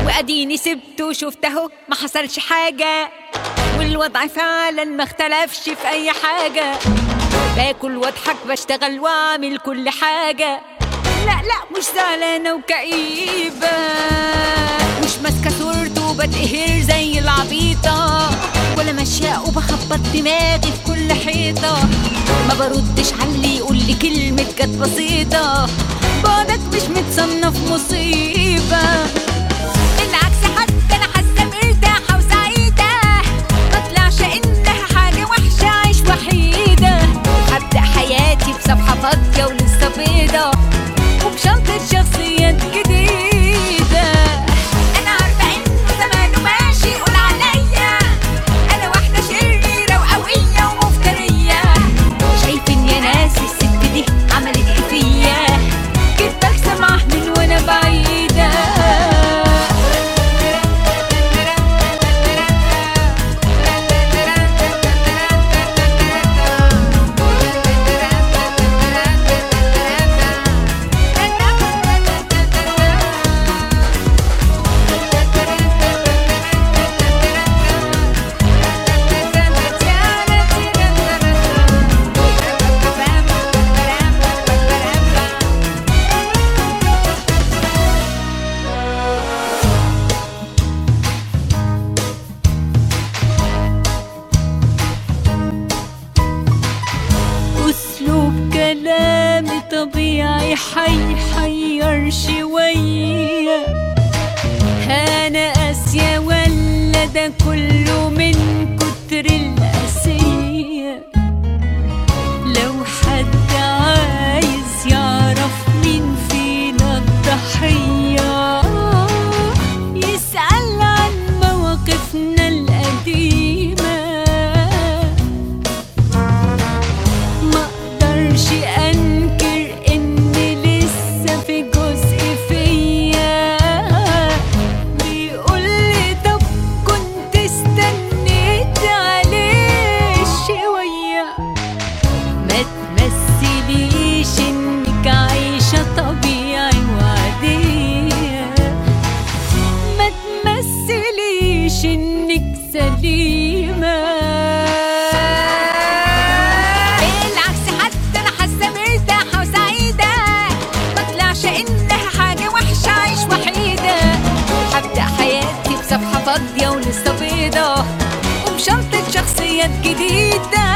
واديني سبته وشفت اهو ما حصلش حاجة والوضع فعلا ما اختلفش في اي حاجة باكل واضحك بشتغل واعمل كل حاجة لا لا مش زعلانة وكئيبة مش ماسكة صورته وبتقهر زي العبيطة ولا ماشية وبخبط دماغي في كل حيطة ما بردش على اللي يقول لي كلمة جت بسيطة بعدك مش متصنف مصيبة بالعكس حتى انا حاسة مرتاحة وسعيدة مطلعش انها حاجة وحشة عيش وحيدة هبدأ حياتي بصفحة فاضية ولسه بيضة وبشنطة شخصيات جديدة أنا عارفة إنه زمانه ماشي يقول عليا أنا واحدة شريرة وقوية ومفترية شايفين يا ناس الست دي عملت إيه فيا كنت بكسب معاه من وأنا بعيدة أسلوب كلامي طبيعي حيحير شوية أنا قاسية ولا ده كله من كتر القاسية لو حد عايز يعرف مين فينا الضحية يسأل عن مواقفنا القديمة ما اقدرش انكر ان لسه في جزء فيا بيقول لي طب كنت استنيت عليه شويه ما تمثليش انك عايشه طبيعي وعاديه ما تمثليش انك سليمة بالعكس حتى انا حاسة مرتاحة وسعيدة مطلعش انها حاجة وحشة عيش وحيدة هبدأ حياتي بصفحة فاضية ولسه بيضة وبشنطة شخصيات جديدة